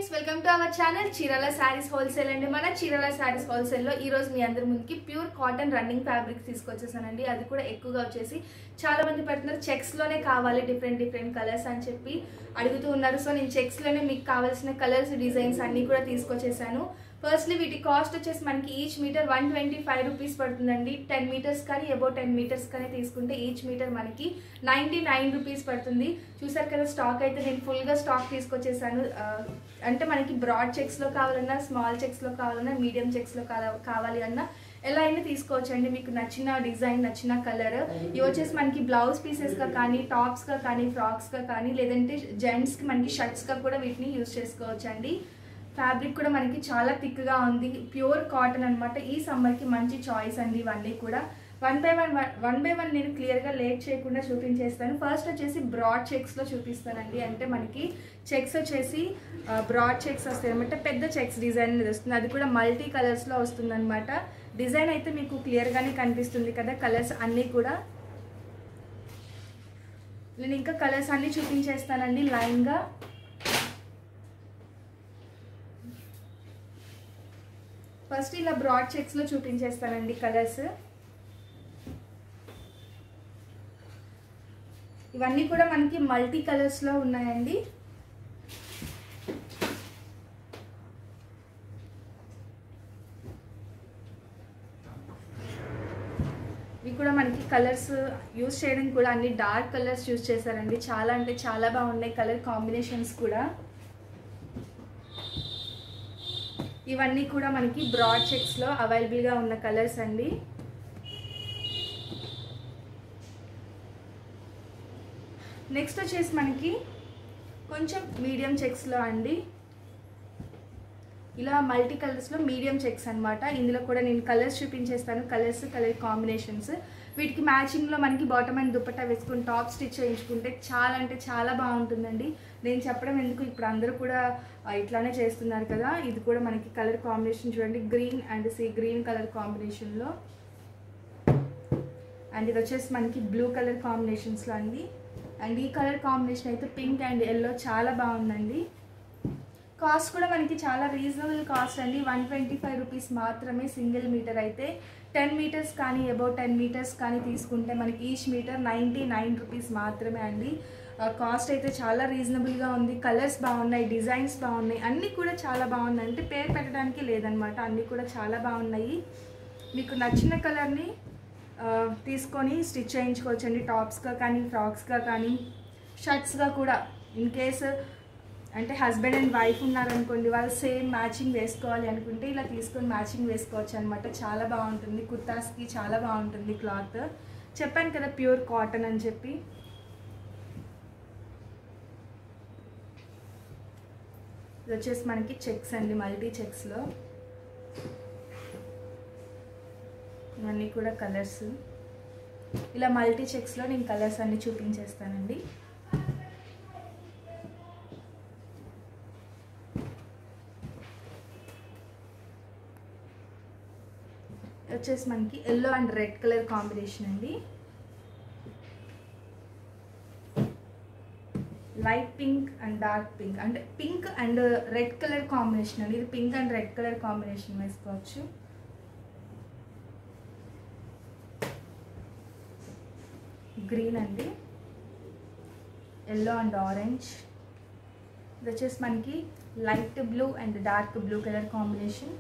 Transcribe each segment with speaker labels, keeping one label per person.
Speaker 1: friends welcome to our channel Chirala saris wholesale అండి మన చీరాల శారీస్ హోల్సేల్లో ఈ రోజు మీ అందరి ముందుకి ప్యూర్ కాటన్ రన్నింగ్ ఫ్యాబ్రిక్స్ తీసుకొచ్చేసానండి అది కూడా ఎక్కువగా వచ్చేసి చాలా మంది పెడుతున్నారు చెక్స్ లోనే కావాలి డిఫరెంట్ డిఫరెంట్ కలర్స్ అని చెప్పి అడుగుతూ ఉన్నారు సో నేను చెక్స్ లోనే మీకు కావాల్సిన కలర్స్ డిజైన్స్ అన్ని కూడా తీసుకొచ్చేసాను ఫస్ట్లీ వీటి కాస్ట్ వచ్చేసి మనకి each metre one twenty five rupees పడుతుందండి టెన్ మీటర్స్ కానీ అబౌ టెన్ మీటర్స్ కానీ తీసుకుంటే ఈచ్ మీటర్ మనకి నైంటీ నైన్ రూపీస్ పడుతుంది చూసారు కదా స్టాక్ అయితే నేను ఫుల్గా స్టాక్ తీసుకొచ్చేసాను ఆ, అంటే మనకి బ్రాడ్ చెక్స్లో కావాలన్నా స్మాల్ చెక్స్లో కావాలన్నా మీడియం చెక్స్లో కావాలి అన్నా ఎలా అయినా తీసుకోవచ్చండి మీకు నచ్చిన డిజైన్ నచ్చిన కలర్ ఇవి వచ్చేసి మనకి బ్లౌజ్ పీసెస్గా కానీ టాప్స్గా కానీ ఫ్రాక్స్గా కానీ లేదంటే జెంట్స్కి మనకి షర్ట్స్గా కూడా వీటిని యూజ్ చేసుకోవచ్చండి ఫ్యాబ్రిక్ కూడా మనకి చాలా థిక్గా ఉంది ప్యూర్ కాటన్ అనమాట ఈ సమ్మర్కి మంచి చాయిస్ అండి ఇవన్నీ కూడా one by one one by one నేను క్లియర్గా లేట్ చేయకుండా చూపించేస్తాను ఫస్ట్ వచ్చేసి బ్రాడ్ చెక్స్లో చూపిస్తానండి అంటే మనకి చెక్స్ వచ్చేసి బ్రాడ్ చెక్స్ వస్తాయి అనమాట పెద్ద చెక్స్ డిజైన్ అనేది వస్తుంది అది కూడా మల్టీ కలర్స్లో వస్తుంది అనమాట డిజైన్ అయితే మీకు క్లియర్గానే కనిపిస్తుంది కదా కలర్స్ అన్నీ కూడా నేను ఇంకా కలర్స్ అన్నీ చూపించేస్తానండి లైన్గా ఫస్ట్ ఇలా బ్రాడ్ చెక్స్లో చూపించేస్తానండి కలర్స్ ఇవన్నీ కూడా మనకి మల్టీ కలర్స్లో ఉన్నాయండి ఇవి కూడా మనకి కలర్స్ యూస్ చేయడం కూడా అన్ని డార్క్ కలర్స్ యూస్ చేశారండి చాలా అంటే చాలా బాగున్నాయి కలర్ కాంబినేషన్స్ కూడా ఇవన్నీ కూడా మనకి బ్రాడ్ చెక్స్లో అవైలబుల్గా ఉన్న కలర్స్ అండి నెక్స్ట్ వచ్చేసి మనకి కొంచెం మీడియం చెక్స్లో అండి ఇలా మల్టీ కలర్స్లో మీడియం చెక్స్ అనమాట ఇందులో కూడా నేను కలర్స్ చూపించేస్తాను కలర్స్ కలర్ కాంబినేషన్స్ వీటికి మ్యాచింగ్లో మనకి బాటమ్ అండ్ దుపట్టా వేసుకుని టాప్ స్టిచ్ చేయించుకుంటే చాలా అంటే చాలా బాగుంటుందండి నేను చెప్పడం ఎందుకు ఇప్పుడు అందరూ కూడా ఆ, ఇట్లానే చేస్తున్నారు కదా ఇది కూడా మనకి కలర్ కాంబినేషన్ చూడండి green and sea green colour కాంబినేషన్లో అండ్ ఇది వచ్చేసి మనకి బ్లూ కలర్ కాంబినేషన్స్లో అండి అండ్ ఈ కలర్ కాంబినేషన్ అయితే పింక్ అండ్ ఎల్లో చాలా బాగుందండి కాస్ట్ కూడా మనకి చాలా రీజనబుల్ కాస్ట్ అండి వన్ ట్వంటీ ఫైవ్ రూపీస్ మాత్రమే సింగిల్ మీటర్ అయితే టెన్ మీటర్స్ కానీ అబౌట్ టెన్ మీటర్స్ కానీ తీసుకుంటే మనకి each metre ninety nine rupees మాత్రమే అండి కాస్ట్ అయితే చాలా రీజనబుల్గా ఉంది కలర్స్ బాగున్నాయి డిజైన్స్ బాగున్నాయి అన్నీ కూడా చాలా బాగున్నాయి అంటే పేరు పెట్టడానికి లేదనమాట అన్నీ కూడా చాలా బాగున్నాయి మీకు నచ్చిన కలర్ని ఆ, తీసుకొని స్టిచ్ చేయించుకోవచ్చండి టాప్స్గా కానీ ఫ్రాక్స్గా కానీ షర్ట్స్గా కూడా ఇన్ కేస్ అంటే హస్బెండ్ అండ్ వైఫ్ ఉన్నారనుకోండి వాళ్ళు సేమ్ మ్యాచింగ్ వేసుకోవాలి అనుకుంటే ఇలా తీసుకొని మ్యాచింగ్ వేసుకోవచ్చు అనమాట చాలా బాగుంటుంది కుర్తాస్కి చాలా బాగుంటుంది క్లాత్ చెప్పాను కదా ప్యూర్ కాటన్ అని చెప్పి ఇది వచ్చేసి మనకి చెక్స్ అండి మల్టీ చెక్స్లో ఇవన్నీ కూడా కలర్స్ ఇలా మల్టీ చెక్స్లో నేను కలర్స్ అన్ని చూపించేస్తానండి వచ్చేసి మనకి yellow and red colour combination అండి light pink and dark pink అంటే pink and red colour combination అండి ఇది pink and red colour combination వేసుకోవచ్చు గ్రీన్ అండి ఎల్లో అండ్ ఆరెంజ్ ఇది వచ్చేసి మనకి light blue and dark blue colour combination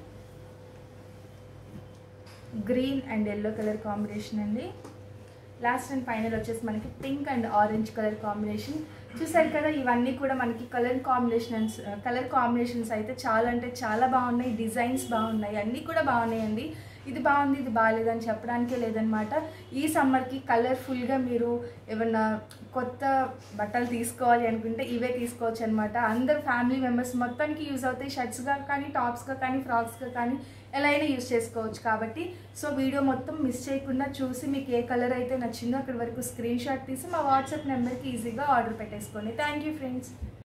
Speaker 1: green and yellow colour combination అండి last and final వచ్చేసి మనకి pink and orange colour combination చూసారు కదా ఇవన్నీ కూడా మనకి కలర్ కాంబినేషన్స్ కలర్ కాంబినేషన్స్ అయితే చాలా అంటే చాలా బాగున్నాయి డిజైన్స్ బాగున్నాయి అన్నీ కూడా బాగున్నాయండి ఇది బాగుంది ఇది బాగాలేదని చెప్పడానికే లేదనమాట ఈ సమ్మర్కి కలర్ఫుల్గా మీరు ఏమన్నా కొత్త బట్టలు తీసుకోవాలి అనుకుంటే ఇవే తీసుకోవచ్చు అనమాట అందరు ఫ్యామిలీ మెంబర్స్ మొత్తానికి యూజ్ అవుతాయి షర్ట్స్గా కానీ టాప్స్గా కానీ ఫ్రాక్స్గా కానీ ఎలా అయినా యూజ్ చేసుకోవచ్చు కాబట్టి సో వీడియో మొత్తం మిస్ చేయకుండా చూసి మీకు ఏ కలర్ అయితే నచ్చిందో అక్కడి వరకు స్క్రీన్ షాట్ తీసి మా వాట్సాప్ నెంబర్కి ఈజీగా ఆర్డర్ పెట్టేసుకోండి థ్యాంక్ యూ ఫ్రెండ్స్